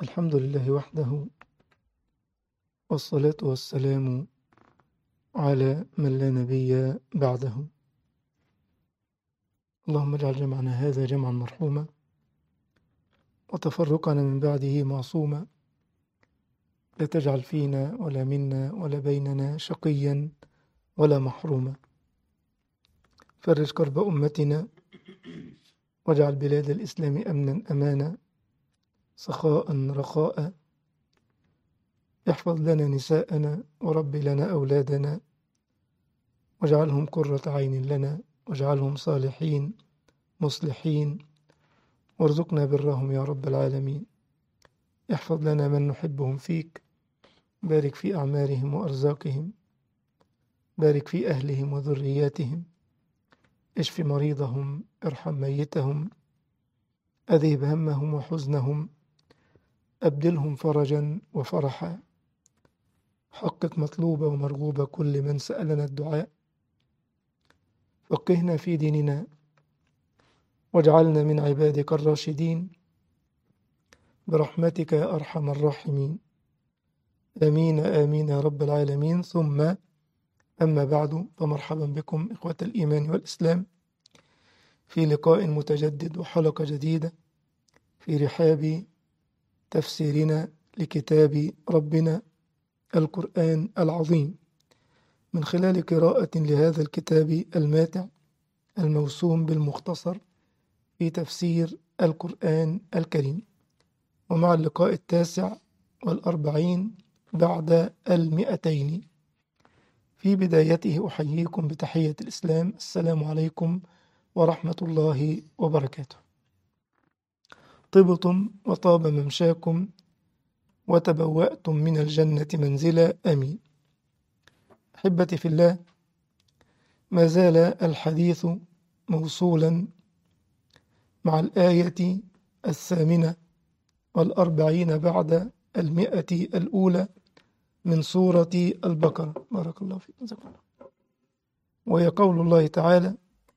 الحمد لله وحده والصلاة والسلام على من لا نبي بعده اللهم اجعل جمعنا هذا جمعا مرحوما وتفرقنا من بعده معصوما لا تجعل فينا ولا منا ولا بيننا شقيا ولا محروما فرج كرب أمتنا واجعل بلاد الإسلام أمنا أمانا سخاء رخاء احفظ لنا نساءنا ورب لنا أولادنا واجعلهم قرة عين لنا واجعلهم صالحين مصلحين وارزقنا برهم يا رب العالمين احفظ لنا من نحبهم فيك بارك في أعمارهم وأرزاقهم بارك في أهلهم وذرياتهم اشف مريضهم ارحم ميتهم أذهب همهم وحزنهم أبدلهم فرجا وفرحا حقق مطلوب ومرغوب كل من سألنا الدعاء فقهنا في ديننا واجعلنا من عبادك الراشدين برحمتك يا أرحم الراحمين آمين آمين يا رب العالمين ثم أما بعد فمرحبا بكم إخوة الإيمان والإسلام في لقاء متجدد وحلقة جديدة في رحاب تفسيرنا لكتاب ربنا القرآن العظيم من خلال قراءة لهذا الكتاب الماتع الموسوم بالمختصر في تفسير القرآن الكريم ومع اللقاء التاسع والأربعين بعد المئتين في بدايته أحييكم بتحية الإسلام السلام عليكم ورحمة الله وبركاته طبتم وطاب ممشاكم وتبوأتم من الجنة منزلا آمين أحبتي في الله ما زال الحديث موصولا مع الآية الثامنة والأربعين بعد المئة الأولى من سورة البقرة بارك الله فيكم وهي قول الله تعالى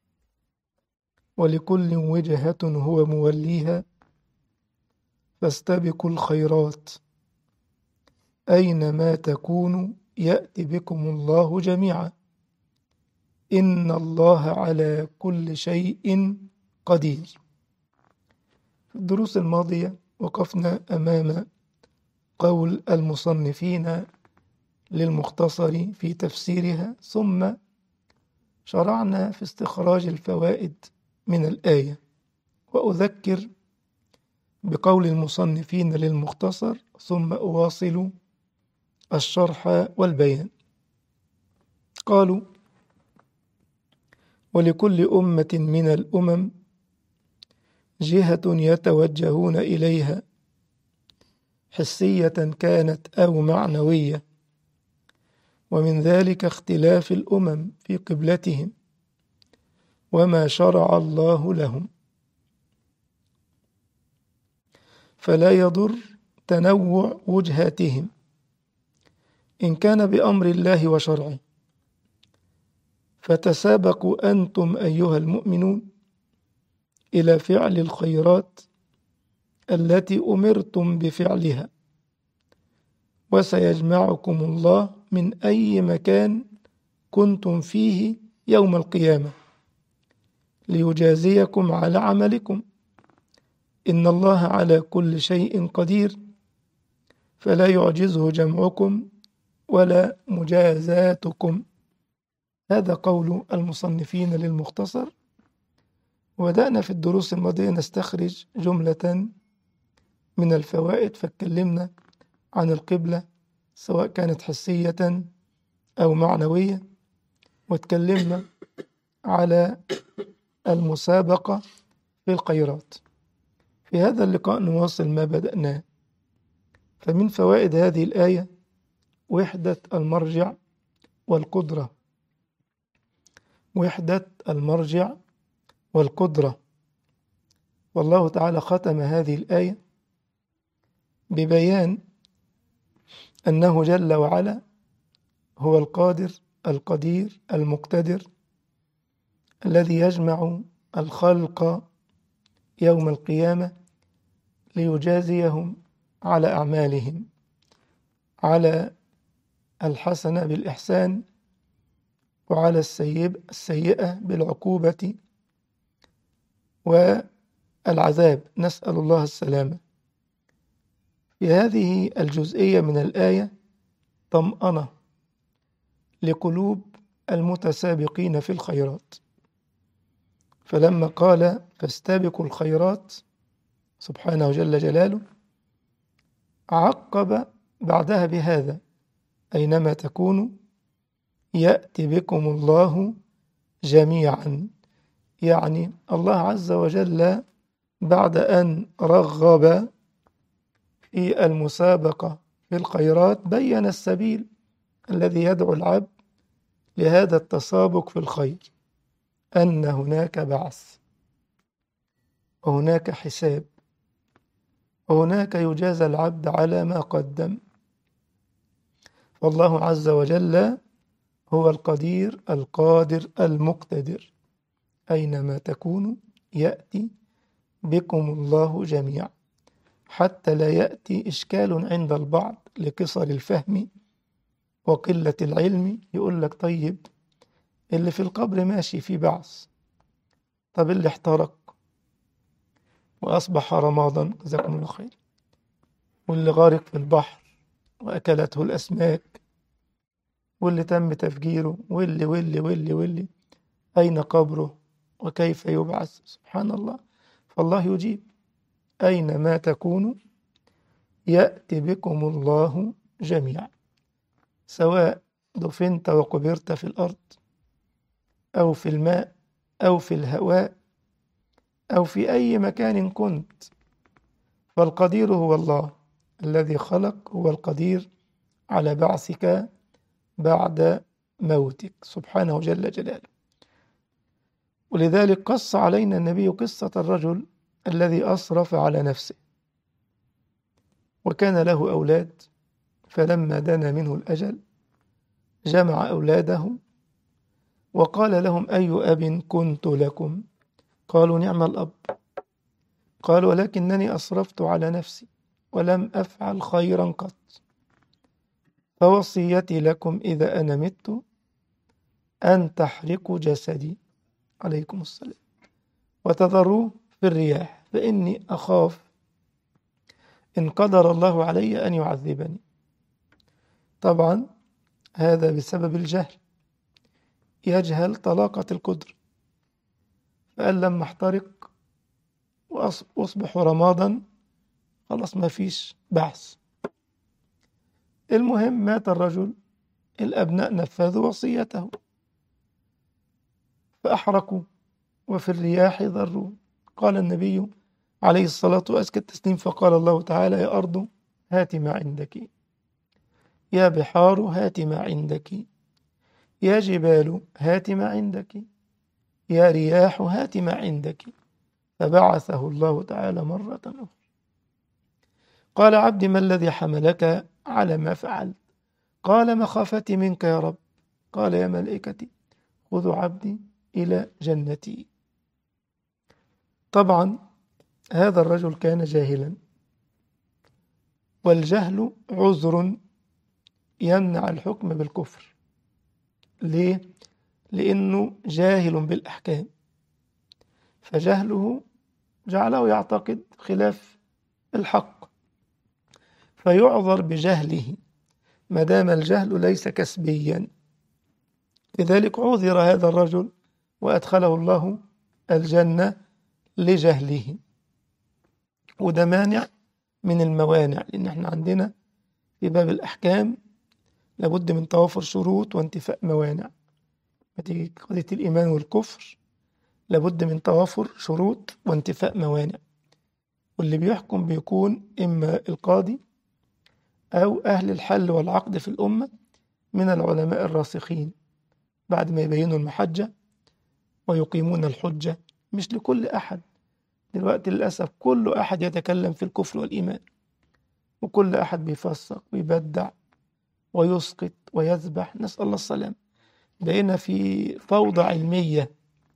ولكل وجهة هو موليها فاستبقوا الخيرات أينما تكونوا يأتي بكم الله جميعا إن الله على كل شيء قدير في الدروس الماضية وقفنا أمام قول المصنفين للمختصر في تفسيرها ثم شرعنا في استخراج الفوائد من الآية وأذكر بقول المصنفين للمختصر ثم أواصل الشرح والبيان قالوا ولكل أمة من الأمم جهة يتوجهون إليها حسية كانت أو معنوية ومن ذلك اختلاف الأمم في قبلتهم وما شرع الله لهم فلا يضر تنوع وجهاتهم إن كان بأمر الله وشرعه فتسابقوا أنتم أيها المؤمنون إلى فعل الخيرات التي أمرتم بفعلها وسيجمعكم الله من أي مكان كنتم فيه يوم القيامة ليجازيكم على عملكم إن الله على كل شيء قدير فلا يعجزه جمعكم ولا مجازاتكم هذا قول المصنفين للمختصر وبدأنا في الدروس الماضية نستخرج جملة من الفوائد فاتكلمنا عن القبلة سواء كانت حسية أو معنوية واتكلمنا على المسابقة في الخيرات في هذا اللقاء نواصل ما بدأناه فمن فوائد هذه الآية وحدة المرجع والقدرة وحدة المرجع والقدرة والله تعالى ختم هذه الآية ببيان أنه جل وعلا هو القادر القدير المقتدر الذي يجمع الخلق يوم القيامة ليجازيهم على أعمالهم على الحسنة بالإحسان وعلى السيب السيئة بالعقوبة والعذاب نسأل الله السلامة في هذه الجزئية من الآية طمأنة لقلوب المتسابقين في الخيرات فلما قال فاستبقوا الخيرات سبحانه جل جلاله عقب بعدها بهذا أينما تكونوا يأتي بكم الله جميعا يعني الله عز وجل بعد أن رغب في المسابقة في الخيرات بين السبيل الذي يدعو العبد لهذا التسابق في الخير أن هناك بعث وهناك حساب وهناك يجازى العبد على ما قدم والله عز وجل هو القدير القادر المقتدر أينما تكونوا يأتي بكم الله جميعا حتى لا يأتي إشكال عند البعض لقصر الفهم وقلة العلم يقول لك طيب اللي في القبر ماشي في بعث طب اللي احترق وأصبح رمادا جزاكم الله خير واللي غارق في البحر وأكلته الأسماك واللي تم تفجيره واللي واللي واللي واللي أين قبره وكيف يبعث سبحان الله فالله يجيب أينما تكونوا يأتي بكم الله جميعا سواء دفنت وقبرت في الأرض أو في الماء أو في الهواء أو في أي مكان كنت فالقدير هو الله الذي خلق هو القدير على بعثك بعد موتك سبحانه جل جلاله ولذلك قص علينا النبي قصة الرجل الذي أسرف على نفسه وكان له أولاد فلما دنا منه الأجل جمع أولاده وقال لهم أي أب كنت لكم قالوا نعم الأب قال ولكنني أسرفت على نفسي ولم أفعل خيرا قط فوصيتي لكم إذا أنا مت أن تحرقوا جسدي عليكم السلام وتذروه في الرياح فإني أخاف إن قدر الله علي أن يعذبني طبعا هذا بسبب الجهل يجهل طلاقة القدر فقال لما احترق وأصبح رمادا خلاص ما فيش بحث المهم مات الرجل الأبناء نفذوا وصيته فأحرقوا وفي الرياح ذروا قال النبي عليه الصلاة وأزكى التسليم فقال الله تعالى يا أرض هات ما عندك يا بحار هات ما عندك يا جبال هات ما عندك يا رياح هات ما عندك فبعثه الله تعالى مرة أخرى قال عبدي ما الذي حملك على ما فعلت قال مخافتي منك يا رب قال يا ملائكتي خذوا عبدي إلى جنتي طبعا هذا الرجل كان جاهلا والجهل عذر يمنع الحكم بالكفر ليه؟ لأنه جاهل بالأحكام فجهله جعله يعتقد خلاف الحق فيعذر بجهله ما دام الجهل ليس كسبيا لذلك عذر هذا الرجل وأدخله الله الجنة لجهله وده مانع من الموانع لأن احنا عندنا في باب الأحكام لابد من توافر شروط وانتفاء موانع ما تيجي قضية الإيمان والكفر لابد من توافر شروط وانتفاء موانع واللي بيحكم بيكون إما القاضي أو أهل الحل والعقد في الأمة من العلماء الراسخين بعد ما يبينوا المحجة ويقيمون الحجة مش لكل أحد دلوقتي للأسف كل أحد يتكلم في الكفر والإيمان وكل أحد بيفسق ويبدع ويسقط ويذبح نسأل الله السلام بقينا في فوضى علمية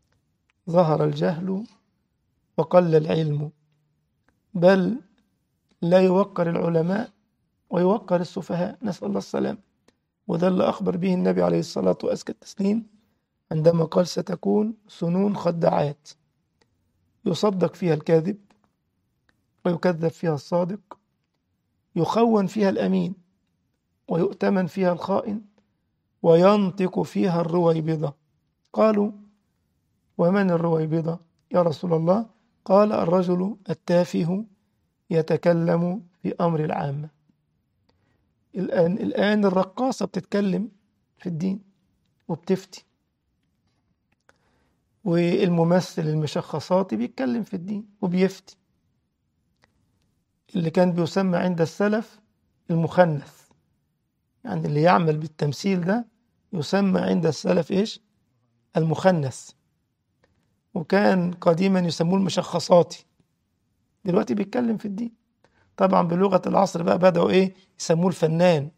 ظهر الجهل وقل العلم بل لا يوقر العلماء ويوقر السفهاء نسأل الله السلام وده اللي أخبر به النبي عليه الصلاة وأزكى التسليم عندما قال ستكون سنون خداعات يصدق فيها الكاذب ويكذب فيها الصادق يخون فيها الأمين ويؤتمن فيها الخائن وينطق فيها الرويبضة قالوا ومن الرويبضة يا رسول الله قال الرجل التافه يتكلم في أمر العامة الآن الآن الرقاصة بتتكلم في الدين وبتفتي والممثل المشخصاتي بيتكلم في الدين وبيفتي اللي كان بيسمى عند السلف المخنث يعني اللي يعمل بالتمثيل ده يسمى عند السلف ايش المخنث وكان قديما يسموه المشخصاتي دلوقتي بيتكلم في الدين طبعا بلغة العصر بقى بدأوا ايه يسموه الفنان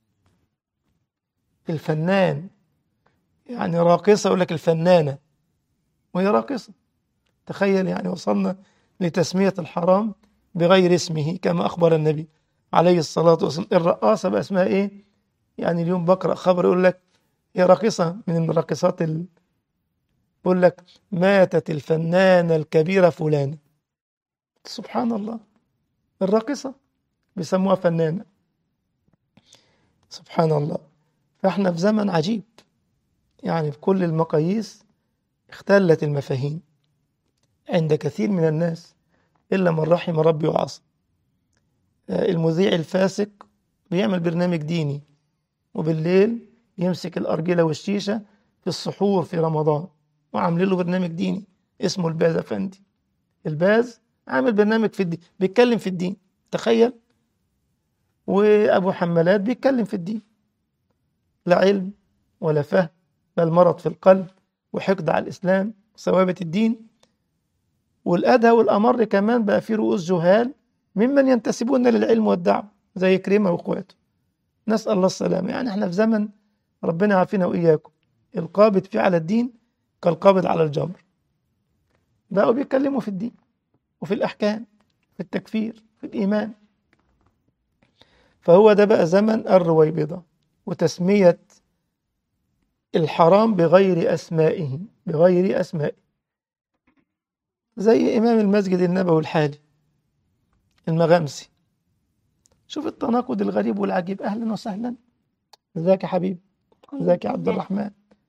الفنان يعني راقصة يقول لك الفنانة وهي راقصة تخيل يعني وصلنا لتسمية الحرام بغير اسمه كما أخبر النبي عليه الصلاة والسلام الرقاصة بقى اسمها إيه يعني اليوم بقرأ خبر يقول لك هي راقصة من الراقصات ال... يقول لك ماتت الفنانة الكبيرة فلانة سبحان الله الراقصة بيسموها فنانة سبحان الله فاحنا في زمن عجيب يعني بكل المقاييس اختلت المفاهيم عند كثير من الناس إلا من رحم ربي وعصى المذيع الفاسق بيعمل برنامج ديني وبالليل يمسك الأرجلة والشيشة في السحور في رمضان وعاملين له برنامج ديني اسمه الباز أفندي الباز عامل برنامج في الدين بيتكلم في الدين تخيل وأبو حمالات بيتكلم في الدين لا علم ولا فهم بل مرض في القلب وحقد على الإسلام ثوابت الدين والأدهى والأمر كمان بقى في رؤوس جهال ممن ينتسبون للعلم والدعوة زي كريمة وإخواته نسأل الله السلامة يعني احنا في زمن ربنا يعافينا وإياكم القابض فيه على الدين كالقابض على الجمر بقوا بيتكلموا في الدين وفي الأحكام في التكفير في الإيمان فهو ده بقى زمن الرويبضة وتسمية الحرام بغير أسمائه بغير أسمائه زي إمام المسجد النبوي الحالي المغامسي شوف التناقض الغريب والعجيب أهلا وسهلا ازيك يا حبيبي ازيك يا عبد الرحمن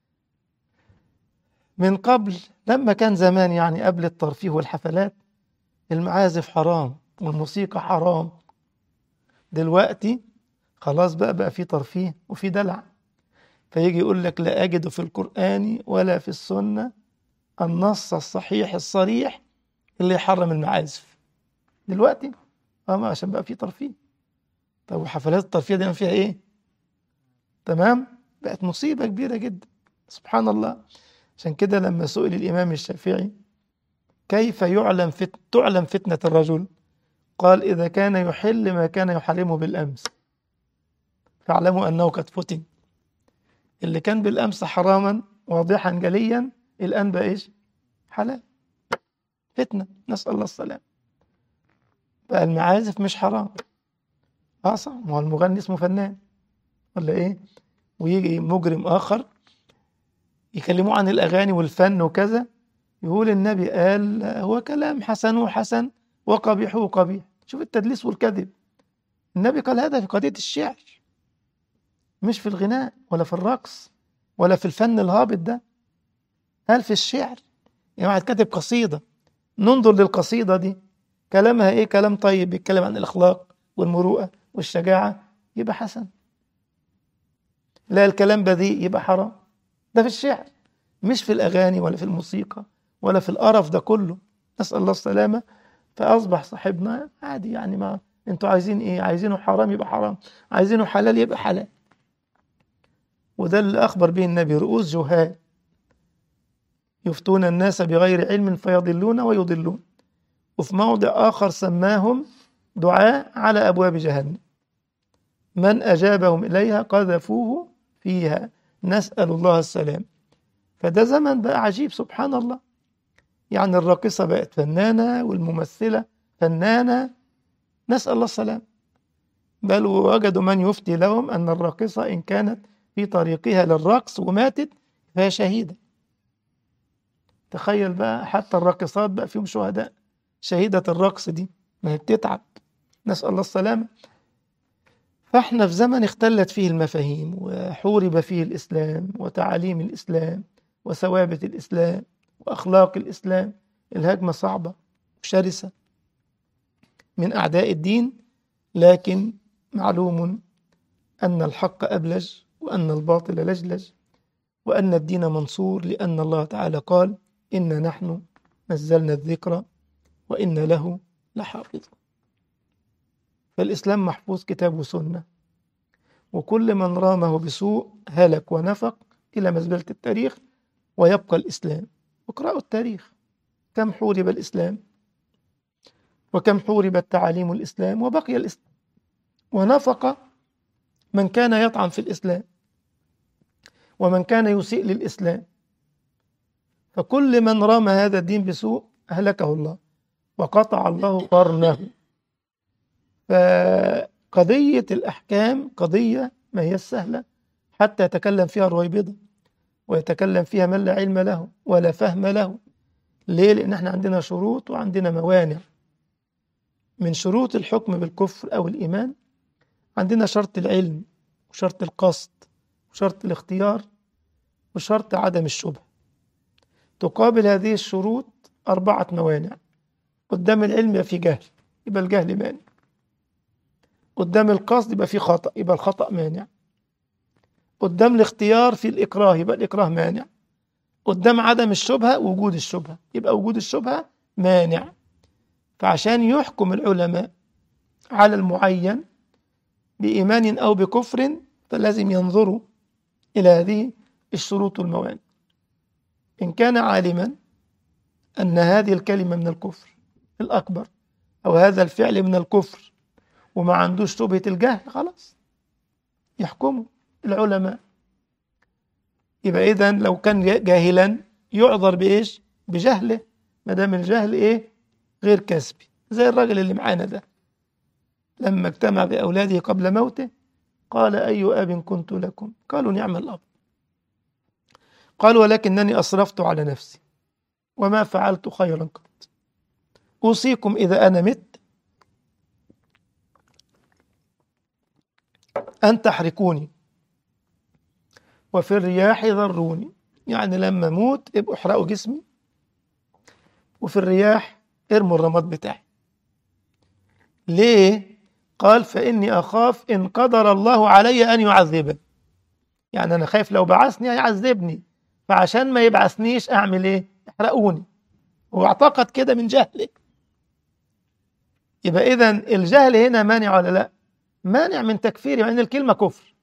من قبل لما كان زمان يعني قبل الترفيه والحفلات المعازف حرام والموسيقى حرام دلوقتي خلاص بقى بقى في ترفيه وفي دلع فيجي يقول لك لا أجد في القرآن ولا في السنة النص الصحيح الصريح اللي يحرم المعازف دلوقتي اه عشان بقى في ترفيه طب وحفلات الترفيه دي فيها ايه تمام بقت مصيبة كبيرة جدا سبحان الله عشان كده لما سئل الإمام الشافعي كيف يعلم فت... تعلم فتنة الرجل قال إذا كان يحل ما كان يحرمه بالأمس فاعلموا أنه قد فتن اللي كان بالأمس حراما واضحا جليا الآن بقى إيش حلال فتنة نسأل الله السلام بقى المعازف مش حرام اه صح ما هو المغني اسمه فنان ولا ايه ويجي مجرم اخر يكلموه عن الاغاني والفن وكذا يقول النبي قال هو كلام حسنه حسن وقبيحه قبيح شوف التدليس والكذب النبي قال هذا في قضية الشعر مش في الغناء ولا في الرقص ولا في الفن الهابط ده قال في الشعر يعني واحد كاتب قصيدة ننظر للقصيدة دي كلامها ايه كلام طيب بيتكلم عن الاخلاق والمروءة والشجاعة يبقى حسن لا الكلام بذيء يبقى حرام ده في الشعر مش في الأغاني ولا في الموسيقى ولا في القرف ده كله نسأل الله السلامة فأصبح صاحبنا عادي يعني ما انتوا عايزين ايه عايزينه حرام يبقى حرام عايزينه حلال يبقى حلال وده اللي أخبر به النبي رؤوس جهال يفتون الناس بغير علم فيضلون ويضلون وفي موضع آخر سماهم دعاء على أبواب جهنم من أجابهم إليها قذفوه فيها نسأل الله السلام فده زمن بقى عجيب سبحان الله يعني الراقصة بقت فنانة والممثلة فنانة نسأل الله السلام بل وجدوا من يفتي لهم أن الراقصة إن كانت في طريقها للرقص وماتت فهي شهيدة تخيل بقى حتى الراقصات بقى فيهم شهداء شهيدة الرقص دي ما هي بتتعب نسأل الله السلامة فاحنا في زمن اختلت فيه المفاهيم وحورب فيه الإسلام وتعاليم الإسلام وثوابت الإسلام وأخلاق الإسلام الهجمة صعبة وشرسة من أعداء الدين لكن معلوم أن الحق أبلج وأن الباطل لجلج وأن الدين منصور لأن الله تعالى قال إنا نحن نزلنا الذكر وإن له لحافظ فالإسلام محفوظ كتاب وسنة وكل من رامه بسوء هلك ونفق إلى مزبلة التاريخ ويبقى الإسلام اقرأوا التاريخ كم حورب الإسلام وكم حوربت تعاليم الإسلام وبقي الإسلام ونفق من كان يطعن في الإسلام ومن كان يسيء للإسلام فكل من رام هذا الدين بسوء أهلكه الله وقطع الله قرنه فقضية الأحكام قضية ما هي سهلة حتى يتكلم فيها الرويبضة ويتكلم فيها من لا علم له ولا فهم له ليه؟ لأن احنا عندنا شروط وعندنا موانع من شروط الحكم بالكفر أو الإيمان عندنا شرط العلم وشرط القصد وشرط الاختيار وشرط عدم الشبهة تقابل هذه الشروط أربعة موانع قدام العلم يبقى في جهل يبقى الجهل مانع قدام القصد يبقى في خطأ يبقى الخطأ مانع قدام الاختيار في الإكراه يبقى الإكراه مانع قدام عدم الشبهة وجود الشبهة يبقى وجود الشبهة مانع فعشان يحكم العلماء على المعين بإيمان أو بكفر فلازم ينظروا إلى هذه الشروط والموانع إن كان عالما أن هذه الكلمة من الكفر الأكبر أو هذا الفعل من الكفر وما عندوش شبهة الجهل خلاص يحكموا العلماء يبقى إذا لو كان جاهلا يعذر بإيش؟ بجهله ما دام الجهل إيه؟ غير كسبي زي الراجل اللي معانا ده لما اجتمع بأولاده قبل موته قال أي أب كنت لكم قالوا نعم الأب قال ولكنني أسرفت على نفسي وما فعلت خيرا قط أوصيكم إذا أنا مت أن تحركوني وفي الرياح ذروني يعني لما أموت ابقوا احرقوا جسمي وفي الرياح ارموا الرماد بتاعي ليه؟ قال فإني أخاف إن قدر الله علي أن يعذبني يعني أنا خايف لو بعثني هيعذبني فعشان ما يبعثنيش أعمل إيه؟ احرقوني واعتقد كده من جهله يبقى إذا الجهل هنا مانع ولا لا؟ مانع من تكفيري مع أن الكلمة كفر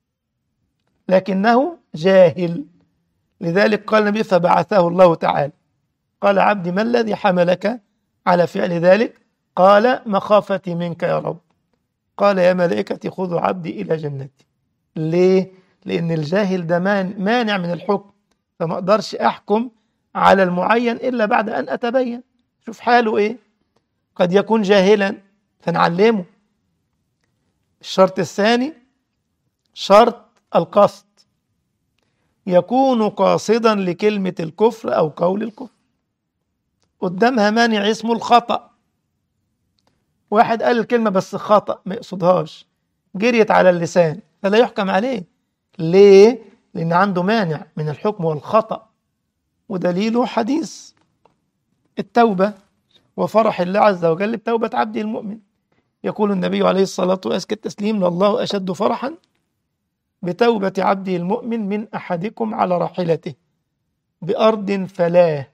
لكنه جاهل لذلك قال النبي فبعثه الله تعالى قال عبدي ما الذي حملك على فعل ذلك قال مخافتي منك يا رب قال يا ملائكتي خذوا عبدي إلى جنتي ليه؟ لأن الجاهل ده مانع من الحكم فما أقدرش أحكم على المعين إلا بعد أن أتبين شوف حاله إيه قد يكون جاهلا فنعلمه الشرط الثاني شرط القصد يكون قاصدا لكلمة الكفر أو قول الكفر قدامها مانع اسمه الخطأ واحد قال الكلمة بس خطأ ما يقصدهاش جريت على اللسان فلا يحكم عليه ليه؟ لأن عنده مانع من الحكم والخطأ ودليله حديث التوبة وفرح الله عز وجل بتوبة عبده المؤمن يقول النبي عليه الصلاة وأزكى التسليم لله أشد فرحا بتوبة عبده المؤمن من أحدكم على راحلته بأرض فلاه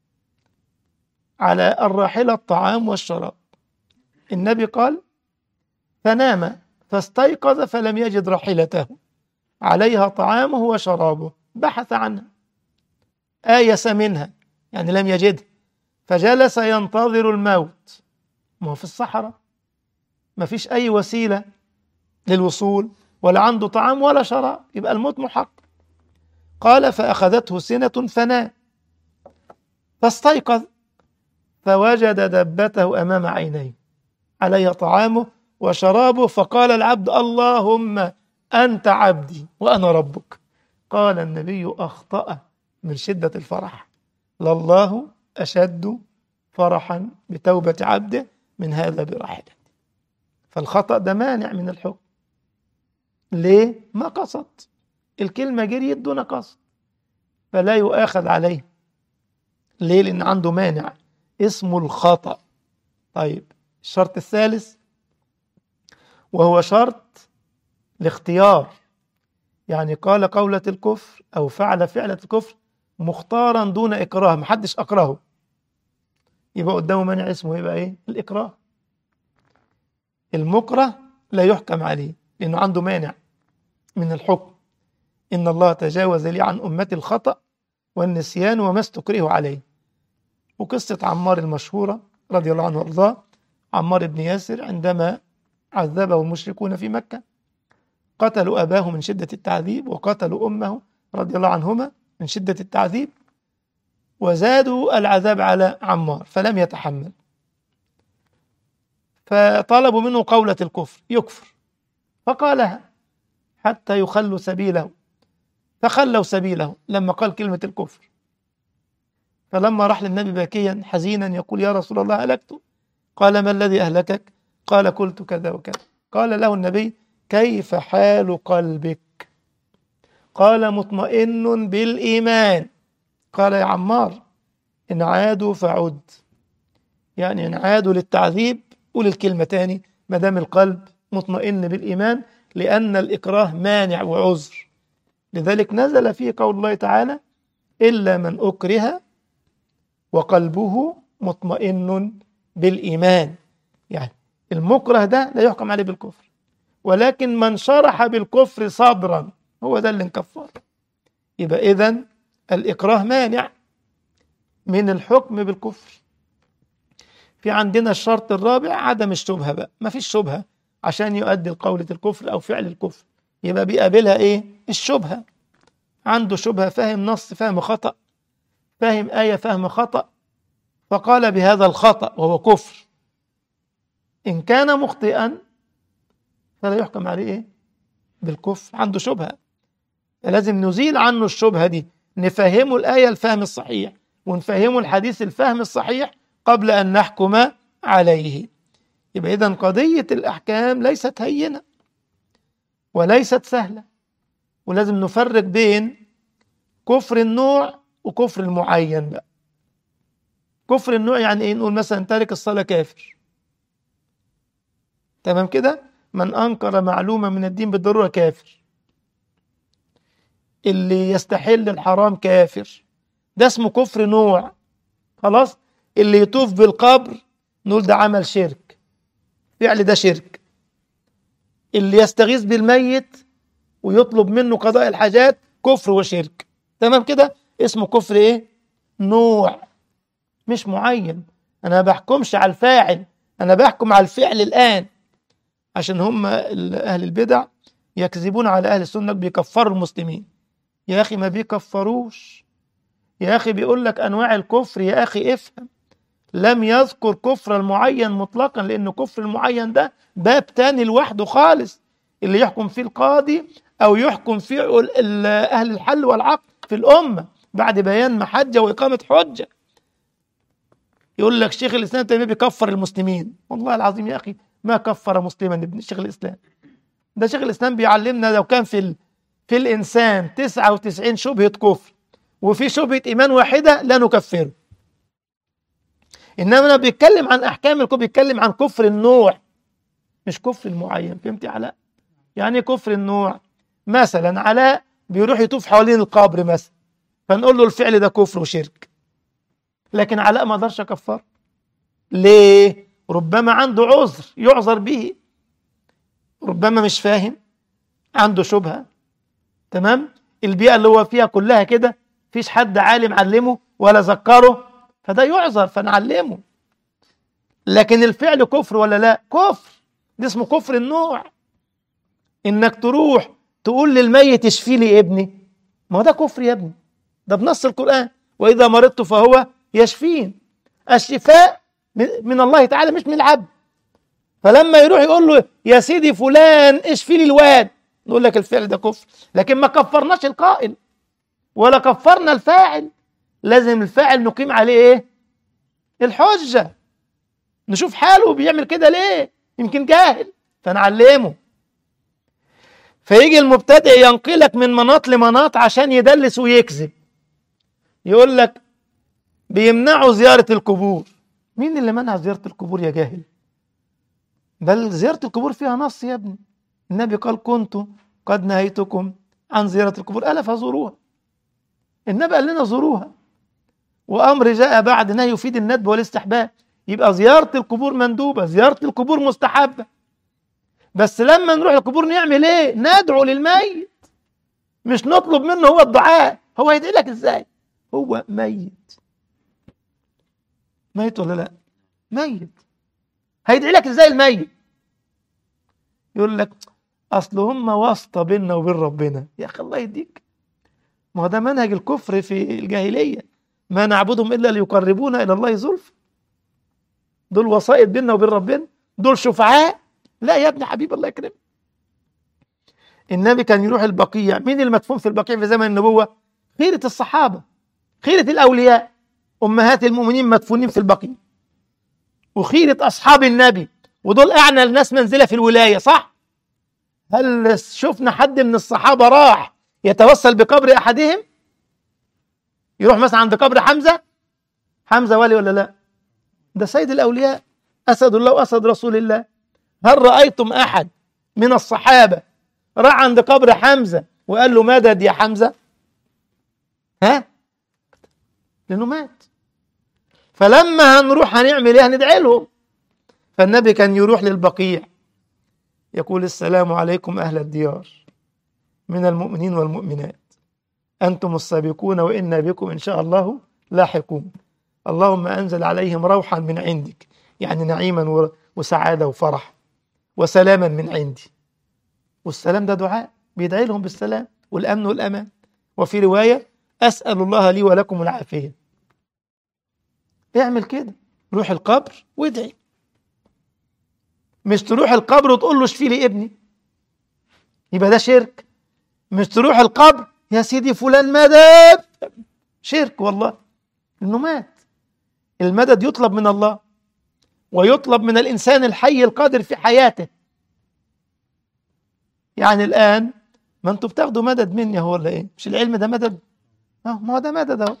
على الراحلة الطعام والشراب النبي قال فنام فاستيقظ فلم يجد راحلته عليها طعامه وشرابه بحث عنها آيس منها يعني لم يجدها فجلس ينتظر الموت ما هو في الصحراء ما فيش أي وسيلة للوصول ولا عنده طعام ولا شراب يبقى الموت محقق قال فأخذته سنة فنام فاستيقظ فوجد دبته أمام عينيه علي طعامه وشرابه فقال العبد اللهم أنت عبدي وأنا ربك قال النبي أخطأ من شدة الفرح لله أشد فرحا بتوبة عبده من هذا براحلته فالخطأ ده مانع من الحكم ليه؟ ما قصد الكلمة جريت دون قصد فلا يؤاخذ عليه ليه؟ لأن عنده مانع اسمه الخطأ طيب الشرط الثالث وهو شرط الاختيار يعني قال قولة الكفر أو فعل فعلة الكفر مختارا دون إكراه محدش أكرهه يبقى قدامه مانع اسمه يبقى إيه الإكراه المكره لا يحكم عليه لأنه عنده مانع من الحكم إن الله تجاوز لي عن أمتي الخطأ والنسيان وما استكره عليه وقصة عمار المشهورة رضي الله عنه وارضاه عمار بن ياسر عندما عذبه المشركون في مكة قتلوا أباه من شدة التعذيب وقتلوا أمه رضي الله عنهما من شدة التعذيب وزادوا العذاب على عمار فلم يتحمل فطلبوا منه قولة الكفر يكفر فقالها حتى يخلوا سبيله فخلوا سبيله لما قال كلمة الكفر فلما راح للنبي باكيا حزينا يقول يا رسول الله هلكت قال ما الذي أهلكك قال قلت كذا وكذا قال له النبي كيف حال قلبك قال مطمئن بالإيمان قال يا عمار إن عادوا فعد يعني إن عادوا للتعذيب قول الكلمة تاني ما دام القلب مطمئن بالإيمان لأن الإكراه مانع وعذر لذلك نزل فيه قول الله تعالى إلا من أكره وقلبه مطمئن بالإيمان يعني المكره ده لا يحكم عليه بالكفر ولكن من شرح بالكفر صدرا هو ده اللي انكفر يبقى إذن الإكراه مانع من الحكم بالكفر في عندنا الشرط الرابع عدم الشبهة بقى ما فيش شبهة عشان يؤدي قولة الكفر أو فعل الكفر يبقى بيقابلها إيه الشبهة عنده شبهة فاهم نص فهم خطأ فاهم آية فهم خطأ فقال بهذا الخطأ وهو كفر إن كان مخطئا فلا يحكم عليه إيه بالكفر عنده شبهة لازم نزيل عنه الشبهة دي نفهمه الآية الفهم الصحيح ونفهمه الحديث الفهم الصحيح قبل أن نحكم عليه يبقى إذن قضية الأحكام ليست هينة وليست سهلة ولازم نفرق بين كفر النوع وكفر المعين بقى كفر النوع يعني ايه نقول مثلا تارك الصلاة كافر تمام كده من أنكر معلومة من الدين بالضرورة كافر اللي يستحل الحرام كافر ده اسمه كفر نوع خلاص اللي يطوف بالقبر نقول ده عمل شرك فعل ده شرك اللي يستغيث بالميت ويطلب منه قضاء الحاجات كفر وشرك تمام كده اسمه كفر ايه نوع مش معين انا ما بحكمش على الفاعل انا بحكم على الفعل الان عشان هم اهل البدع يكذبون على اهل السنه بيكفروا المسلمين يا اخي ما بيكفروش يا اخي بيقول لك انواع الكفر يا اخي افهم لم يذكر كفر المعين مطلقا لأن كفر المعين ده باب تاني لوحده خالص اللي يحكم فيه القاضي أو يحكم فيه أهل الحل والعقد في الأمة بعد بيان محجة وإقامة حجة يقول لك شيخ الإسلام تيمية بيكفر المسلمين والله العظيم يا أخي ما كفر مسلما ابن شيخ الإسلام ده شيخ الإسلام بيعلمنا لو كان في ال... في الإنسان 99 شبهة كفر وفي شبهة إيمان واحدة لا نكفره انما انا بيتكلم عن احكام الكفر بيتكلم عن كفر النوع مش كفر المعين فهمت يا علاء يعني كفر النوع مثلا علاء بيروح يطوف حوالين القبر مثلا فنقول له الفعل ده كفر وشرك لكن علاء ما قدرش اكفر ليه ربما عنده عذر يعذر به ربما مش فاهم عنده شبهه تمام البيئه اللي هو فيها كلها كده فيش حد عالم علمه ولا ذكره فده يعذر فنعلمه لكن الفعل كفر ولا لا كفر ده اسمه كفر النوع انك تروح تقول للميت اشفي لي ابني ما هو ده كفر يا ابني ده بنص القرآن وإذا مرضت فهو يشفين الشفاء من الله تعالى مش من العبد فلما يروح يقول له يا سيدي فلان اشفي لي الواد نقول لك الفعل ده كفر لكن ما كفرناش القائل ولا كفرنا الفاعل لازم الفاعل نقيم عليه ايه الحجة نشوف حاله بيعمل كده ليه يمكن جاهل فنعلمه فيجي المبتدئ ينقلك من مناط لمناط عشان يدلس ويكذب يقول لك بيمنعوا زيارة القبور مين اللي منع زيارة القبور يا جاهل بل زيارة القبور فيها نص يا ابني النبي قال كنت قد نهيتكم عن زيارة القبور ألا فزوروها النبي قال لنا زوروها وأمر جاء بعد نهي يفيد الندب والاستحباب يبقى زيارة القبور مندوبة زيارة القبور مستحبة بس لما نروح القبور نعمل ايه ندعو للميت مش نطلب منه هو الدعاء هو هيدعي لك ازاي هو ميت ميت ولا لا ميت هيدعي لك ازاي الميت يقول لك اصل هم واسطه بيننا وبين ربنا يا اخي الله يهديك ما هو ده منهج الكفر في الجاهليه ما نعبدهم الا ليقربونا الى الله زلفى دول وسائط بيننا وبين ربنا دول شفعاء لا يا ابن حبيب الله يكرمك النبي كان يروح البقيع مين المدفون في البقيع في زمن النبوه خيره الصحابه خيره الاولياء امهات المؤمنين مدفونين في البقيع وخيره اصحاب النبي ودول اعنى الناس منزله في الولايه صح هل شفنا حد من الصحابه راح يتوسل بقبر احدهم يروح مثلا عند قبر حمزه حمزه ولي ولا لا ده سيد الاولياء اسد الله واسد رسول الله هل رايتم احد من الصحابه راح عند قبر حمزه وقال له مدد يا حمزه ها لانه مات فلما هنروح هنعمل ايه هندعي لهم فالنبي كان يروح للبقيع يقول السلام عليكم اهل الديار من المؤمنين والمؤمنات انتم السابقون وانا بكم ان شاء الله لاحقون اللهم انزل عليهم روحا من عندك يعني نعيما وسعاده وفرح وسلاما من عندي والسلام ده دعاء بيدعي لهم بالسلام والامن والامان وفي روايه اسال الله لي ولكم العافيه اعمل كده روح القبر وادعي مش تروح القبر وتقول له اشفي لي ابني يبقى ده شرك مش تروح القبر يا سيدي فلان مدد شرك والله انه مات المدد يطلب من الله ويطلب من الانسان الحي القادر في حياته يعني الان ما انتوا بتاخدوا مدد مني هو ولا ايه مش العلم ده مدد اه ما هو ده مدد اهو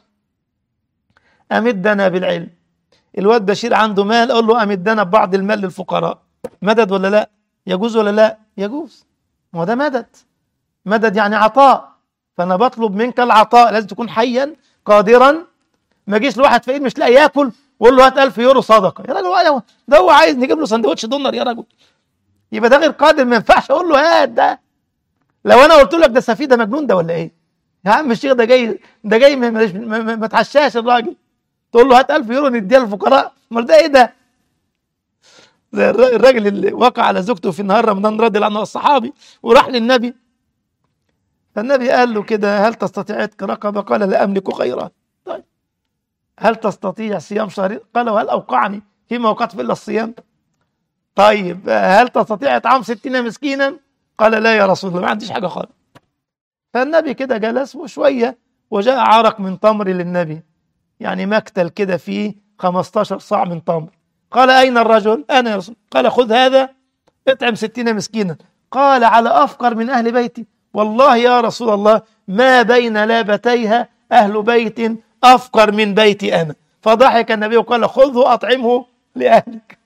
امدنا بالعلم الواد بشير عنده مال اقول له امدنا ببعض المال للفقراء مدد ولا لا يجوز ولا لا يجوز ما هو ده مدد مدد يعني عطاء فانا بطلب منك العطاء لازم تكون حيا قادرا ما يجيش لواحد فقير مش لاقي ياكل وقول له هات 1000 يورو صدقه يا راجل ده هو عايز نجيب له سندوتش دونر يا راجل يبقى ده غير قادر ما ينفعش اقول له هات ده لو انا قلت لك ده سفيه ده مجنون ده ولا ايه يا عم الشيخ ده جاي ده جاي ما, ما, ما, ما تعشاش الراجل تقول له هات 1000 يورو نديها للفقراء امال ده ايه ده زي الراجل اللي وقع على زوجته في نهار رمضان رضي الله عنه الصحابي وراح للنبي فالنبي قال له كده هل تستطيع عتق رقبه قال لا املك خيرا طيب هل تستطيع صيام شهرين قال وهل اوقعني فيما وقعت في الا الصيام طيب هل تستطيع اطعام ستين مسكينا قال لا يا رسول الله ما عنديش حاجه خالص فالنبي كده جلس وشويه وجاء عرق من تمر للنبي يعني مكتل كده فيه 15 صاع من تمر قال أين الرجل أنا يا رسول قال خذ هذا اطعم ستين مسكينا قال على أفقر من أهل بيتي والله يا رسول الله ما بين لابتيها أهل بيت أفقر من بيتي أنا فضحك النبي وقال خذه أطعمه لأهلك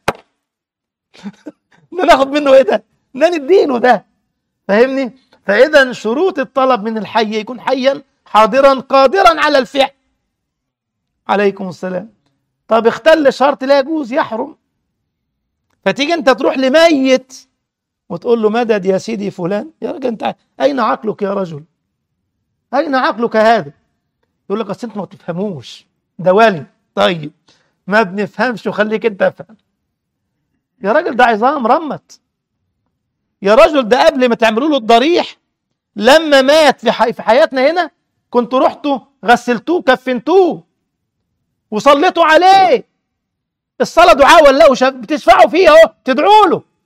ده ناخد منه إيه ده ده نديله ده فاهمني فإذا شروط الطلب من الحي يكون حيا حاضرا قادرا على الفعل عليكم السلام طب اختل شرط لا يجوز يحرم فتيجي انت تروح لميت وتقول له مدد يا سيدي فلان يا راجل انت اين عقلك يا رجل اين عقلك هذا يقول لك اصل انت ما تفهموش ده ولي طيب ما بنفهمش وخليك انت افهم يا راجل ده عظام رمت يا رجل ده قبل ما تعملوا له الضريح لما مات في, حي... في حياتنا هنا كنتوا رحتوا غسلتوه كفنتوه وصليتوا عليه الصلاة دعاء ولا بتشفعوا فيه اهو تدعوا له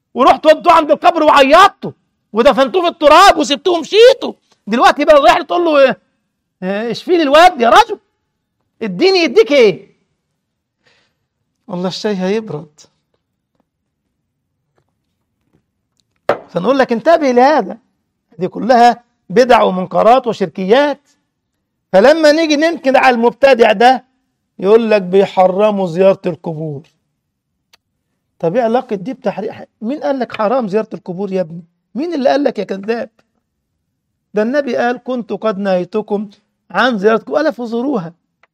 ورحتوا ودوه عند القبر وعيطتوا ودفنتوه في التراب وسبتوه ومشيتوا دلوقتي بقى رايح تقول له إيه؟ إيه، اشفي لي الواد يا رجل اديني يديك ايه والله الشاي هيبرد فنقول لك انتبه لهذا دي كلها بدع ومنكرات وشركيات فلما نيجي ننكر على المبتدع ده يقول لك بيحرموا زيارة القبور طب ايه علاقة دي بتحريم مين قال لك حرام زيارة القبور يا ابني مين اللي قال لك يا كذاب ده النبي قال كنت قد نهيتكم عن زيارة ألا فزوروها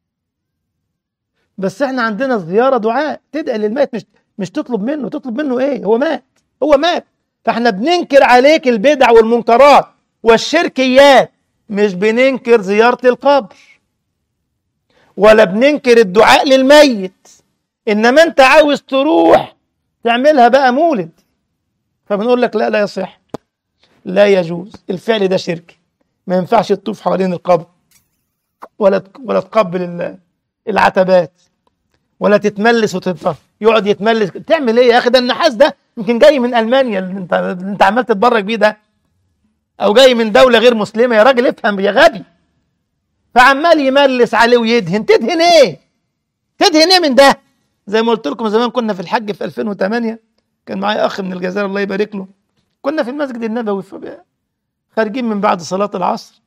بس احنا عندنا الزيارة دعاء تدعي للميت مش مش تطلب منه تطلب منه ايه هو مات هو مات فاحنا بننكر عليك البدع والمنكرات والشركيات مش بننكر زيارة القبر ولا بننكر الدعاء للميت انما انت عاوز تروح تعملها بقى مولد فبنقول لك لا لا يصح لا يجوز الفعل ده شرك ما ينفعش تطوف حوالين القبر ولا ولا تقبل ال- العتبات ولا تتملس وتتف يقعد يتملس تعمل ايه يا اخي ده النحاس ده يمكن جاي من المانيا اللي انت اللي انت عمال تتبرج بيه ده او جاي من دوله غير مسلمه يا راجل افهم يا غبي فعمال يملس عليه ويدهن تدهن ايه تدهن ايه من ده زي ما قلت لكم زمان كنا في الحج في 2008 كان معايا اخ من الجزائر الله يبارك له كنا في المسجد النبوي فب- خارجين من بعد صلاه العصر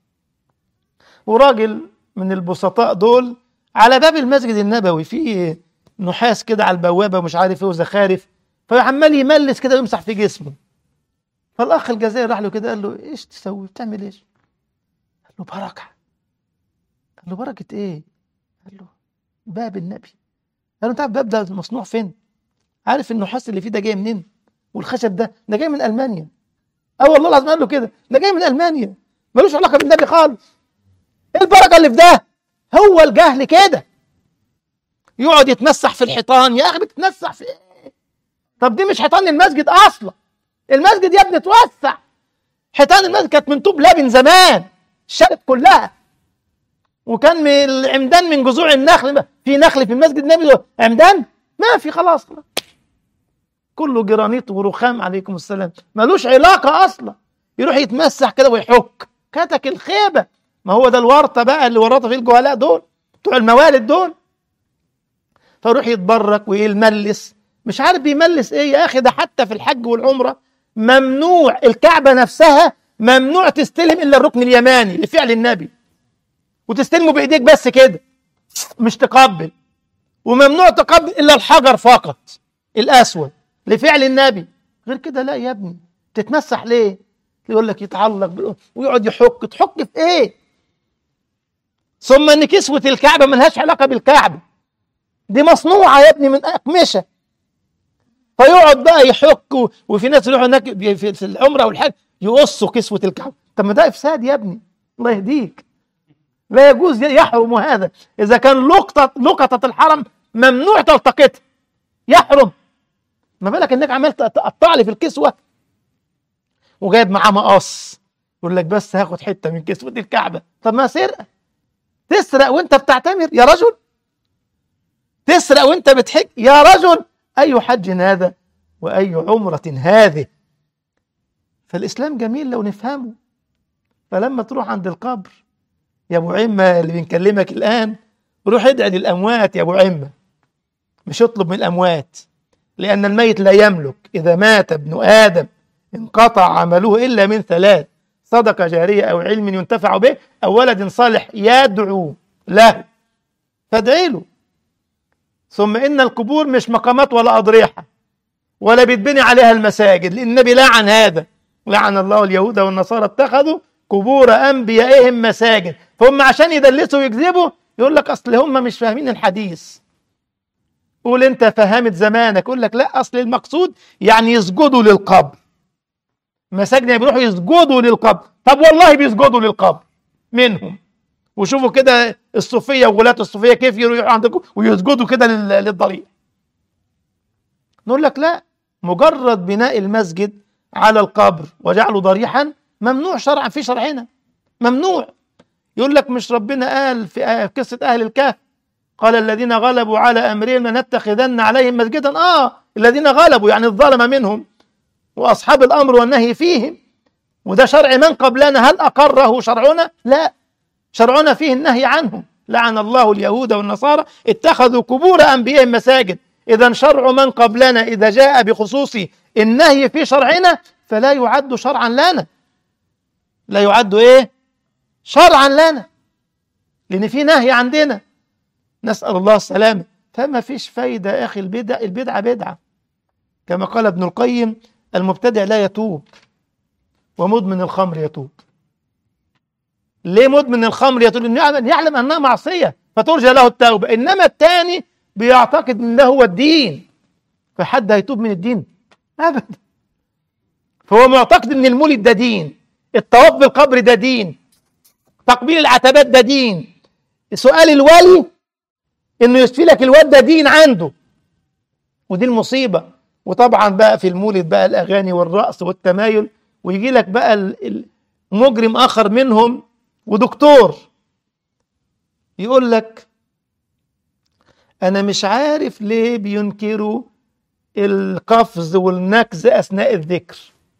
وراجل من البسطاء دول على باب المسجد النبوي في نحاس كده على البوابه ومش عارف ايه وزخارف فعمال يملس كده ويمسح في جسمه فالاخ الجزائري راح له كده قال له ايش تسوي بتعمل ايش قال له بركه قال له بركه ايه قال له باب النبي قال له انت عارف الباب ده مصنوع فين عارف النحاس اللي فيه ده جاي منين والخشب ده ده جاي من المانيا اه والله العظيم قال له كده ده جاي من المانيا ملوش علاقه بالنبي خالص ايه البركه اللي في ده هو الجهل كده يقعد يتمسح في الحيطان يا اخي بتتمسح في ايه طب دي مش حيطان المسجد اصلا المسجد يا ابني اتوسع حيطان المسجد كانت من طوب لبن زمان الشقة كلها وكان من العمدان من جذوع النخل في نخل في المسجد النبي عمدان ما في خلاص كله جرانيط ورخام عليكم السلام ملوش علاقة أصلا يروح يتمسح كده ويحك كتك الخيبة ما هو ده الورطة بقى اللي ورطة فيه الجهلاء دول بتوع الموالد دول فيروح يتبرك ويملس مش عارف بيملس ايه يا اخي ده حتى في الحج والعمرة ممنوع الكعبة نفسها ممنوع تستلم الا الركن اليماني لفعل النبي وتستلمه بايديك بس كده مش تقبل وممنوع تقبل الا الحجر فقط الاسود لفعل النبي غير كده لا يا ابني تتمسح ليه يقول لك يتعلق بال- ويقعد يحك تحك في ايه ثم ان كسوة الكعبة ملهاش علاقة بالكعبة دي مصنوعة يا ابني من أقمشة فيقعد بقى يحك و- وفي ناس يروحوا هناك بي- في في العمرة أو الحج يقصوا كسوة الكعبة طب ما ده إفساد يا ابني الله يهديك لا يجوز يحرم هذا إذا كان لقطة لقطة الحرم ممنوع تلتقطها يحرم ما بالك انك عمال تقطع لي في الكسوه وجايب معاه مقص يقول لك بس هاخد حته من كسوه الكعبه طب ما سرقه تسرق وانت بتعتمر يا رجل تسرق وانت بتحج يا رجل اي حج هذا واي عمره هذه فالاسلام جميل لو نفهمه فلما تروح عند القبر يا ابو عمه اللي بنكلمك الان روح ادعي للاموات يا ابو عمه مش اطلب من الاموات لأن الميت لا يملك إذا مات ابن آدم انقطع عمله إلا من ثلاث صدقة جارية أو علم ينتفع به أو ولد صالح يدعو له فادعي له ثم إن القبور مش مقامات ولا أضرحة ولا بيتبني عليها المساجد لأن النبي لعن هذا لعن الله اليهود والنصارى اتخذوا قبور أنبيائهم مساجد فهم عشان يدلسوا ويكذبوا يقول لك أصل هم مش فاهمين الحديث قول انت فهمت زمانك يقول لك لا اصل المقصود يعني يسجدوا للقبر مساجد بيروحوا يسجدوا للقبر طب والله بيسجدوا للقبر منهم وشوفوا كده الصوفيه وغلاة الصوفيه كيف يروحوا عندكم ويسجدوا كده لل- للضريح نقول لك لا مجرد بناء المسجد على القبر وجعله ضريحا ممنوع شرعا في شرعنا ممنوع يقول لك مش ربنا قال في آه- في قصه اهل الكهف قال الذين غلبوا على امرهم لنتخذن عليهم مسجدا اه الذين غلبوا يعني الظلم منهم وأصحاب الأمر والنهي فيهم وده شرع من قبلنا هل أقره شرعنا؟ لا شرعنا فيه النهي عنهم لعن الله اليهود والنصارى اتخذوا قبور أنبيائهم مساجد إذا شرع من قبلنا إذا جاء بخصوص النهي في شرعنا فلا يعد شرعا لنا لا يعد إيه؟ شرعا لنا لأن في نهي عندنا نسأل الله السلامة فما فيش فايدة يا أخي البدع البدعة بدعة كما قال ابن القيم المبتدع لا يتوب ومدمن الخمر يتوب ليه مدمن الخمر يتوب لأنه يعلم أنها معصية فترجى له التوبة إنما الثاني بيعتقد أن ده هو الدين فحد هيتوب من الدين أبدا فهو معتقد أن المولد ده دين الطواف بالقبر ده دين تقبيل العتبات ده دين سؤال الولي انه يشفي لك الواد ده دين عنده ودي المصيبه وطبعا بقى في المولد بقى الاغاني والرقص والتمايل ويجي لك بقى مجرم اخر منهم ودكتور يقول لك انا مش عارف ليه بينكروا القفز والنكز اثناء الذكر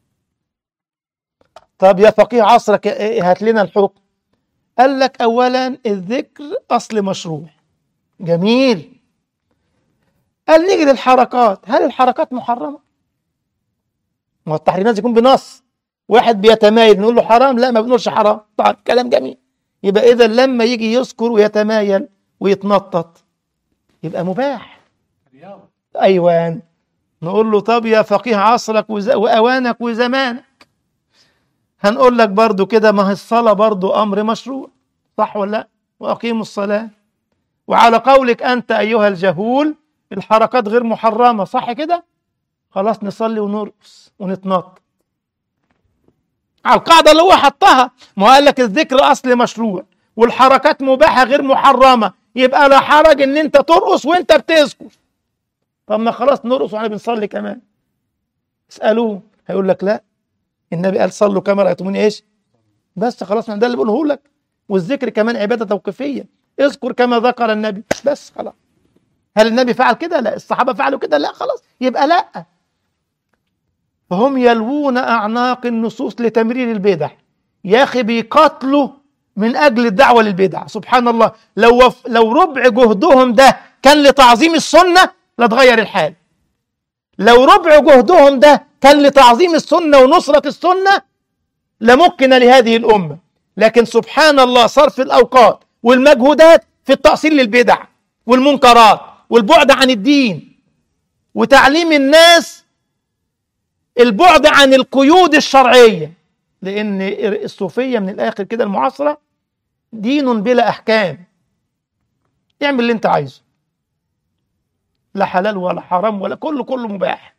طب يا فقيه عصرك هات لنا الحكم قال لك اولا الذكر اصل مشروع جميل قال نيجي للحركات هل الحركات محرمه ما التحريم لازم يكون بنص واحد بيتمايل نقول له حرام لا ما بنقولش حرام طيب كلام جميل يبقى اذا لما يجي يذكر ويتمايل ويتنطط يبقى مباح ايوان نقول له طب يا فقيه عصرك وز... واوانك وزمانك هنقول لك برضو كده ما هي الصلاة برضو أمر مشروع صح ولا لا وأقيموا الصلاة وعلى قولك أنت أيها الجهول الحركات غير محرمة صح كده خلاص نصلي ونرقص ونتنطط على القاعدة اللي هو حطها ما قال لك الذكر أصل مشروع والحركات مباحة غير محرمة يبقى لا حرج إن أنت ترقص وأنت بتذكر طب ما خلاص نرقص وإحنا بنصلي كمان اسألوه هيقول لك لا النبي قال صلوا كما رأيتموني ايش بس خلاص ده اللي بقوله لك والذكر كمان عبادة توقيفية اذكر كما ذكر النبي بس خلاص هل النبي فعل كده لا الصحابة فعلوا كده لا خلاص يبقى لا فهم يلوون أعناق النصوص لتمرير البدع يا أخي بيقاتلوا من أجل الدعوة للبدع سبحان الله لو وف... لو ربع جهدهم ده كان لتعظيم السنة لتغير الحال لو ربع جهدهم ده كان لتعظيم السنة ونصرة السنة لمكن لهذه الأمة لكن سبحان الله صرف الأوقات والمجهودات في التأصيل للبدع والمنكرات والبعد عن الدين وتعليم الناس البعد عن القيود الشرعية لأن الصوفية من الآخر كده المعاصرة دين بلا أحكام اعمل اللي أنت عايزه لا حلال ولا حرام ولا كله كله مباح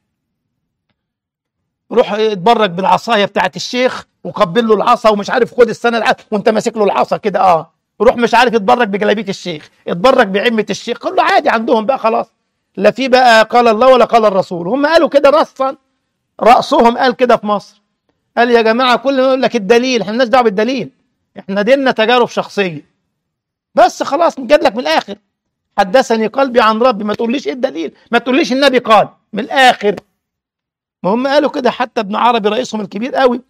روح اتبرك بالعصايه بتاعت الشيخ وقبل له العصا ومش عارف خد السنه الع... وانت ماسك له العصا كده اه روح مش عارف اتبرك بجلابيه الشيخ اتبرك بعمه الشيخ كله عادي عندهم بقى خلاص لا في بقى قال الله ولا قال الرسول هم قالوا كده رصا رأسهم قال كده في مصر قال يا جماعه كل ما يقول لك الدليل احنا مالناش دعوه بالدليل احنا ديننا تجارب شخصيه بس خلاص نجيب لك من الاخر حدثني قلبي عن ربي ما تقوليش ايه الدليل ما تقوليش النبي قال من الاخر ما هم قالوا كده حتى ابن عربي رئيسهم الكبير قوي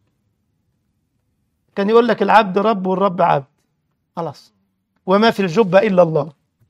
كان يقول لك العبد رب والرب عبد خلاص وما في الجبة إلا الله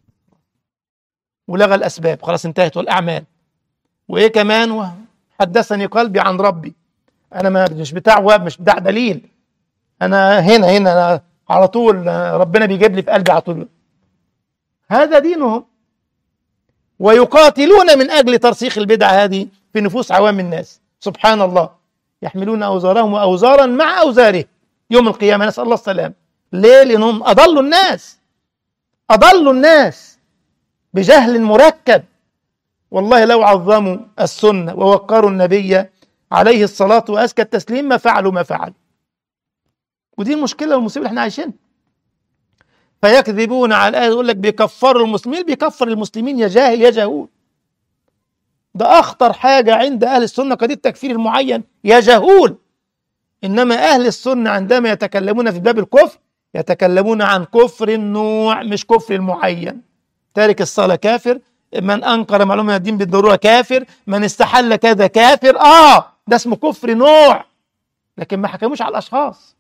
ولغى الأسباب خلاص انتهت والأعمال وإيه كمان حدثني قلبي عن ربي أنا ما مش بتاع واب مش بتاع دليل أنا هنا هنا أنا على طول ربنا بيجيب لي في قلبي على طول هذا دينهم ويقاتلون من أجل ترسيخ البدع هذه في نفوس عوام الناس سبحان الله يحملون أوزارهم وأوزارا مع أوزاره يوم القيامة نسأل الله السلام ليه لأنهم أضلوا الناس أضلوا الناس بجهل مركب والله لو عظموا السنة ووقروا النبي عليه الصلاة وأزكى التسليم ما فعلوا ما فعلوا ودي المشكلة والمصيبة اللي احنا عايشينها فيكذبون على الآية يقول لك بيكفروا المسلمين بيكفر المسلمين يا جاهل يا جهول ده أخطر حاجة عند أهل السنة قضية التكفير المعين يا جهول إنما أهل السنة عندما يتكلمون في باب الكفر يتكلمون عن كفر النوع مش كفر المعين تارك الصلاة كافر من أنكر معلومة من الدين بالضرورة كافر من استحل كذا كافر آه ده اسمه كفر نوع لكن ما حكموش على الاشخاص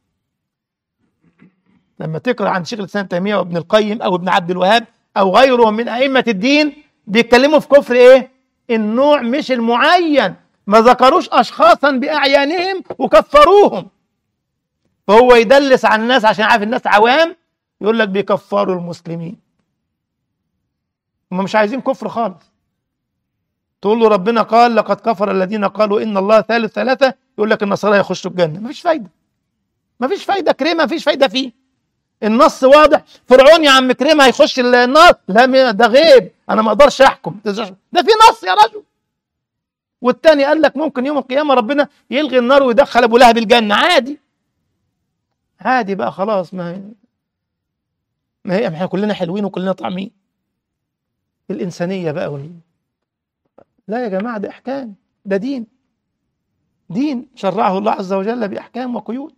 لما تقرا عن شيخ الاسلام تيميه وابن القيم او ابن عبد الوهاب او غيرهم من ائمه الدين بيتكلموا في كفر ايه النوع مش المعين ما ذكروش اشخاصا باعيانهم وكفروهم فهو يدلس على الناس عشان عارف الناس عوام يقول لك بيكفروا المسلمين هم مش عايزين كفر خالص تقول له ربنا قال لقد كفر الذين قالوا ان الله ثالث ثلاثه يقول لك النصارى يخشوا الجنه مفيش فايده مفيش فايده كريمه مفيش فايده فيه النص واضح فرعون يا عم كريم هيخش النار لا ده غيب انا ما اقدرش احكم ده في نص يا رجل والتاني قال لك ممكن يوم القيامه ربنا يلغي النار ويدخل ابو لهب الجنه عادي عادي بقى خلاص ما هي ما هي احنا كلنا حلوين وكلنا طعمين الانسانيه بقى وال... لا يا جماعه ده احكام ده دين دين شرعه الله عز وجل باحكام وقيود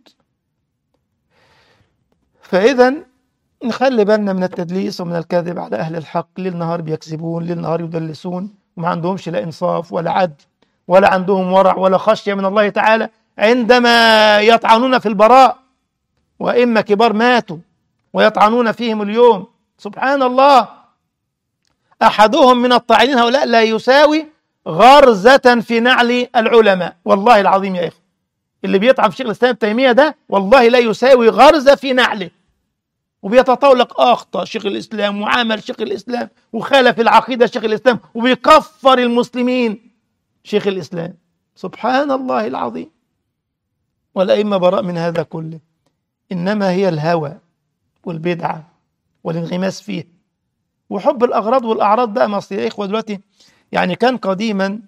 فاذا نخلي بالنا من التدليس ومن الكذب على اهل الحق ليل نهار بيكذبون ليل نهار يدلسون وما عندهمش لا انصاف ولا عدل ولا عندهم ورع ولا خشيه من الله تعالى عندما يطعنون في البراء وإما كبار ماتوا ويطعنون فيهم اليوم سبحان الله أحدهم من الطاعنين هؤلاء لا يساوي غرزة في نعل العلماء والله العظيم يا إخوة اللي بيطعن في شيخ الإسلام ابن تيمية ده والله لا يساوي غرزة في نعله وبيتطاول لك أخطأ شيخ الإسلام وعمل شيخ الإسلام وخالف العقيدة شيخ الإسلام وبيكفر المسلمين شيخ الإسلام سبحان الله العظيم والأئمة براء من هذا كله إنما هي الهوى والبدعة والانغماس فيه وحب الأغراض والأعراض بقى مصر يا إخوة دلوقتي يعني كان قديما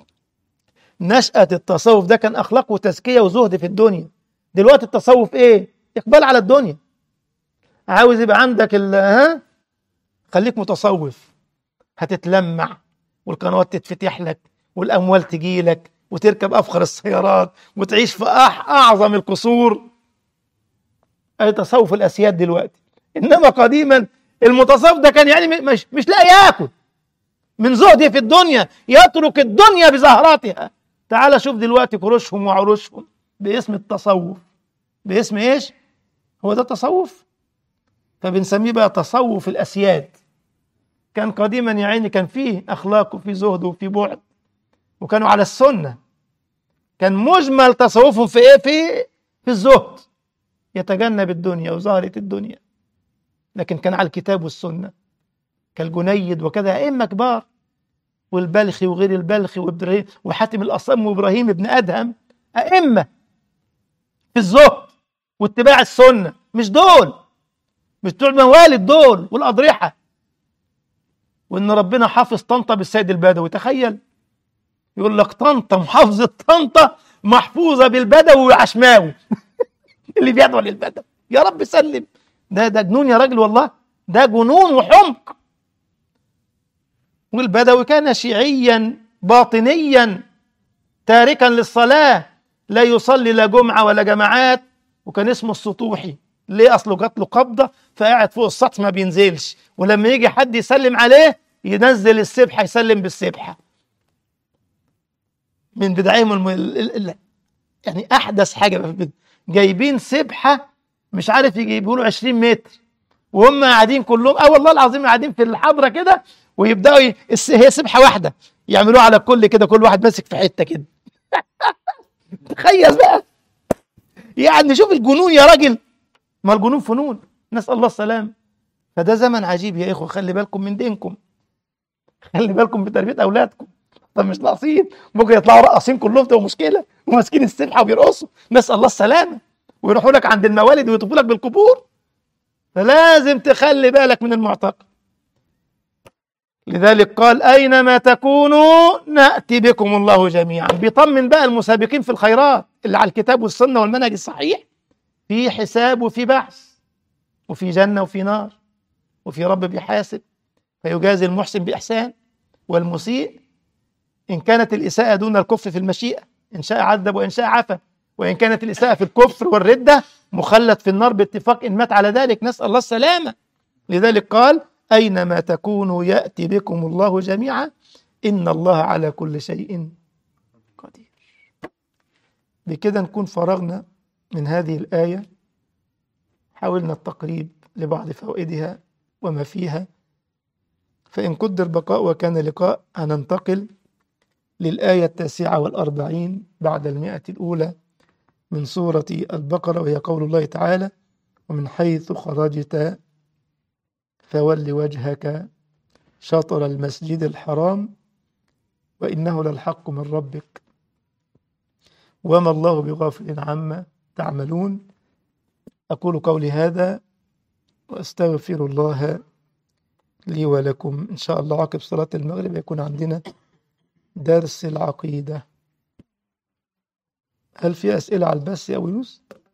نشأة التصوف ده كان أخلاق وتزكية وزهد في الدنيا دلوقتي التصوف إيه؟ إقبال على الدنيا عاوز يبقى عندك ال ها خليك متصوف هتتلمع والقنوات تتفتح لك والأموال تجي لك وتركب أفخر السيارات وتعيش في أح أعظم القصور أي تصوف الأسياد دلوقتي إنما قديما المتصوف ده كان يعني مش مش لاقي ياكل من زهده في الدنيا يترك الدنيا بزهراتها تعال شوف دلوقتي كروشهم وعروشهم باسم التصوف باسم ايش هو ده تصوف فبنسميه بقى تصوف الاسياد كان قديما يا عيني كان فيه اخلاق وفيه زهد وفيه بعد وكانوا على السنه كان مجمل تصوفهم في ايه في في الزهد يتجنب الدنيا وزهرة الدنيا لكن كان على الكتاب والسنة كالجنيد وكذا أئمة كبار والبلخي وغير البلخي وإبراهيم وحاتم الأصم وإبراهيم ابن أدهم أئمة في الزهد واتباع السنة مش دول مش بتوع الموالد دول والأضرحة وإن ربنا حافظ طنطا بالسيد البدوي تخيل يقول لك طنطا محافظة طنطا محفوظة بالبدوي والعشماوي اللي بيدعو للبدوي يا رب سلم ده ده جنون يا راجل والله ده جنون وحمق والبدوي كان شيعيا باطنيا تاركا للصلاة لا يصلي لا جمعة ولا جماعات وكان اسمه السطوحي ليه أصله جات له قبضة فقاعد فوق السطح ما بينزلش ولما يجي حد يسلم عليه ينزل السبحة يسلم بالسبحة من بدعهم الم... ال... ال... يعني أحدث حاجة في البدع جايبين سبحة مش عارف يجيبوا له 20 متر وهم قاعدين كلهم اه والله العظيم قاعدين في الحضرة كده ويبدأوا ي... هي سبحة واحدة يعملوها على كل كده كل واحد ماسك في حتة كده تخيل بقى يعني شوف الجنون يا راجل ما الجنون فنون نسأل الله السلام فده زمن عجيب يا إخوة خلي بالكم من دينكم خلي بالكم بتربية أولادكم طب مش ناقصين ممكن يطلعوا رقاصين كلهم تبقى مشكلة وماسكين السبحة وبيرقصوا نسأل الله السلامة ويروحوا لك عند الموالد ويطوفوا لك بالقبور فلازم تخلي بالك من المعتقد لذلك قال أينما تكونوا نأتي بكم الله جميعا بيطمن بقى المسابقين في الخيرات اللي على الكتاب والسنة والمنهج الصحيح في حساب وفي بحث وفي جنة وفي نار وفي رب بيحاسب فيجازي المحسن بإحسان والمسيء إن كانت الإساءة دون الكفر في المشيئة إن شاء عذب وإن شاء عفى وإن كانت الإساءة في الكفر والردة مخلد في النار باتفاق إن مات على ذلك نسأل الله السلامة لذلك قال أينما تكونوا يأتي بكم الله جميعا إن الله على كل شيء قدير بكده نكون فرغنا من هذه الآية حاولنا التقريب لبعض فوائدها وما فيها فإن قدر بقاء وكان لقاء هننتقل للآية التاسعة والأربعين بعد المئة الأولى من سورة البقرة وهي قول الله تعالى ومن حيث خرجت فول وجهك شطر المسجد الحرام وإنه للحق من ربك وما الله بغافل عما تعملون أقول قولي هذا وأستغفر الله لي ولكم إن شاء الله عقب صلاة المغرب يكون عندنا درس العقيدة هل في أسئلة على البث يا أبو يونس؟